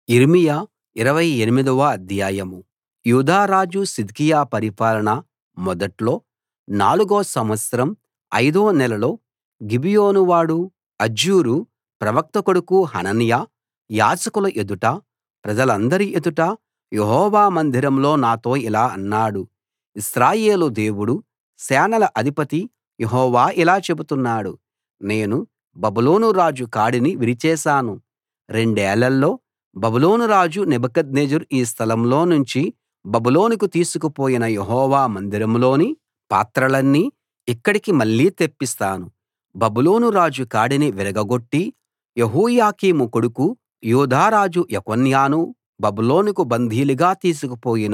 యిర్మీయా ఇరవై ఎనిమిదవ అధ్యాయం యూదా రాజు సిద్కియా పరిపాలన మొదట్లో నాలుగో సంవత్సరం ఐదో నెలలో గిబియోను వాడు అజ్జూరు ప్రవక్త కొడుకు హనన్యా యాజకుల ఎదుట ప్రజలందరి ఎదుట యెహోవా మందిరంలో నాతో ఇలా అన్నాడు ఇశ్రాయేలు దేవుడు సేనల అధిపతి యెహోవా ఇలా చెబుతున్నాడు నేను బబులోను రాజు కాడిని విరిచేశాను రెండేళ్లలో బబులోను రాజు నెబుకద్నెజరు ఈ స్థలంలో నుంచి బబులోనుకు తీసుకుపోయిన యెహోవా మందిరంలోని పాత్రలన్నీ ఇక్కడికి మళ్ళీ తెప్పిస్తాను బబులోను రాజు కాడిని విరగగొట్టి యెహోయాకీము కొడుకు యూదా రాజు యెకొన్యాను బబులోనుకు బందీలుగా తీసుకుపోయిన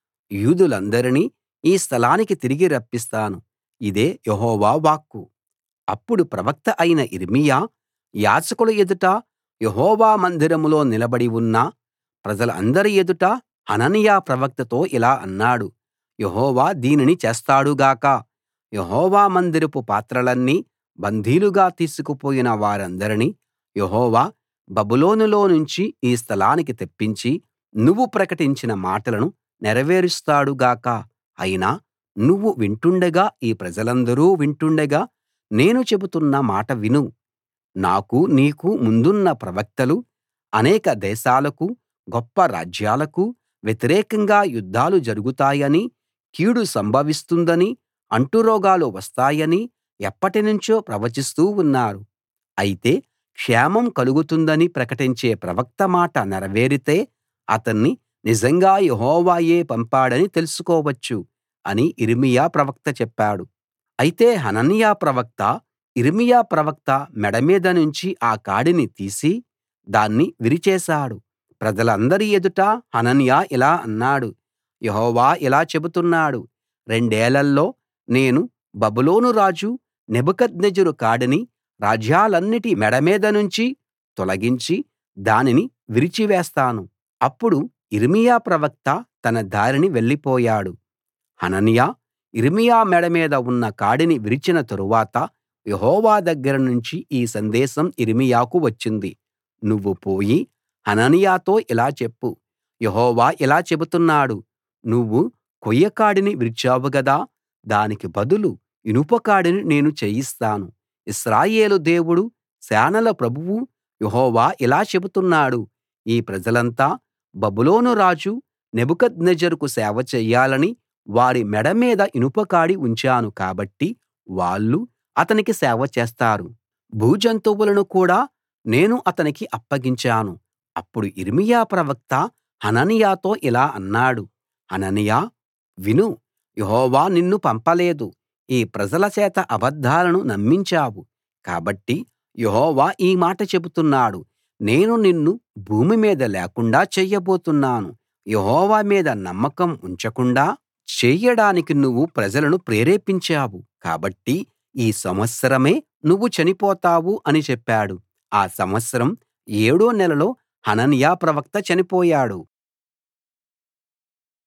యూదులందరినీ ఈ స్థలానికి తిరిగి రప్పిస్తాను ఇదే యెహోవా వాక్కు అప్పుడు ప్రవక్త అయిన యిర్మీయా యాజకుల ఎదుట యెహోవా మందిరంలో నిలబడి ఉన్న ప్రజలందరి ఎదుట హనన్యా ప్రవక్తతో ఇలా అన్నాడు యెహోవా దీనిని చేస్తాడు గాక యెహోవా మందిరపు పాత్రలన్నీ బందీలుగా తీసుకుపోయిన వారందరినీ యెహోవా బబులోనులో నుంచి ఈ స్థలానికి తెప్పించి నువ్వు ప్రకటించిన మాటలను నెరవేరుస్తాడు గాక అయినా నువ్వు వింటుండగా ఈ ప్రజలందరూ వింటుండగా నేను చెబుతున్న మాట విను నాకు నీకు ముందున్న ప్రవక్తలు అనేక దేశాలకు గొప్ప రాజ్యాలకు వ్యతిరేకంగా యుద్ధాలు జరుగుతాయనీ కీడు సంభవిస్తుందనీ అంటురోగాలు వస్తాయనీ ఎప్పటినుంచో ప్రవచిస్తూ ఉన్నారు అయితే క్షేమం కలుగుతుందని ప్రకటించే ప్రవక్త మాట నెరవేరితే అతన్ని నిజంగా యెహోవాయే పంపాడని తెలుసుకోవచ్చు అని యిర్మీయా ప్రవక్త చెప్పాడు అయితే హనన్యా ప్రవక్త యిర్మీయా ప్రవక్త మెడ మీద నుంచి ఆ కాడిని తీసి దాన్ని విరిచేశాడు ప్రజలందరి ఎదుట హనన్యా ఇలా అన్నాడు యెహోవా ఇలా చెబుతున్నాడు రెండేళ్లలో నేను బబులోను రాజు నెబుకద్నెజరు కాడిని రాజ్యాలన్నిటి మెడ మీద నుంచి తొలగించి దానిని విరిచివేస్తాను అప్పుడు యిర్మీయా ప్రవక్త తన దారిన వెళ్ళిపోయాడు హనన్యా యిర్మీయా మెడ మీద ఉన్న కాడిని విరిచిన తరువాత యెహోవా దగ్గర నుంచి ఈ సందేశం యిర్మీయాకు వచ్చింది నువ్వు పోయి హనన్యాతో ఇలా చెప్పు యెహోవా ఇలా చెబుతున్నాడు నువ్వు కొయ్య కాడిని విరిచావు గదా దానికి బదులు ఇనుప కాడిని నేను చేయిస్తాను ఇశ్రాయేలు దేవుడు సేనల ప్రభువు యెహోవా ఇలా చెబుతున్నాడు ఈ ప్రజలంతా బబులోను రాజు నెబుకద్నెజరుకు సేవ చెయ్యాలని వారి మెడ మీద ఇనుప కాడి ఉంచాను కాబట్టి వాళ్ళు అతనికి సేవ చేస్తారు భూజంతువులను కూడా నేను అతనికి అప్పగించాను అప్పుడు యిర్మీయా ప్రవక్త హనన్యాతో ఇలా అన్నాడు హనన్యా విను యెహోవా నిన్ను పంపలేదు ఈ ప్రజల చేత అబద్ధాలను నమ్మించావు కాబట్టి యెహోవా ఈ మాట చెబుతున్నాడు నేను నిన్ను భూమి మీద లేకుండా చెయ్యబోతున్నాను యెహోవా మీద నమ్మకం ఉంచకుండా చేయడానికి నువ్వు ప్రజలను ప్రేరేపించావు కాబట్టి ఈ సంవత్సరమే నువ్వు చనిపోతావు అని చెప్పాడు ఆ సంవత్సరం ఏడో నెలలో హనన్యా ప్రవక్త చనిపోయాడు